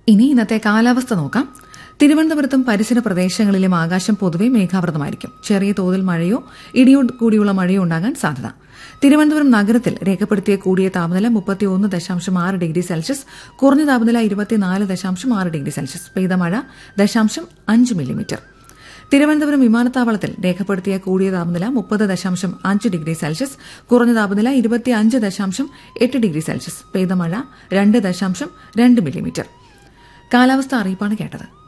ഇനി ഇന്നത്തെ കാലാവസ്ഥ നോക്കാം തിരുവനന്തപുരത്തും പരിസര പ്രദേശങ്ങളിലും ആകാശം പൊതുവെ മേഘാവൃതമായിരിക്കും ചെറിയ തോതിൽ മഴയോ ഇടിയോട് കൂടിയുള്ള മഴയോ ഉണ്ടാകാൻ സാധ്യത തിരുവനന്തപുരം നഗരത്തിൽ രേഖപ്പെടുത്തിയ കൂടിയ താപനില മുപ്പത്തിയൊന്ന് ദശാംശം ആറ് ഡിഗ്രി സെൽഷ്യസ് കുറഞ്ഞ താപനില ഇരുപത്തിനാല് ദശാംശം ആറ് ഡിഗ്രി സെൽഷ്യസ് പെയ്ത മഴ ദശാംശം അഞ്ച് മില്ലിമീറ്റർ തിരുവനന്തപുരം വിമാനത്താവളത്തിൽ രേഖപ്പെടുത്തിയ കൂടിയ താപനില മുപ്പത് ദശാംശം അഞ്ച് ഡിഗ്രി സെൽഷ്യസ് കുറഞ്ഞ താപനില ഇരുപത്തിയഞ്ച് ദശാംശം എട്ട് ഡിഗ്രി സെൽഷ്യസ് പെയ്ത മഴ രണ്ട് ദശാംശം രണ്ട് മില്ലിമീറ്റർ കാലാവസ്ഥ അറിയിപ്പാണ് കേട്ടത്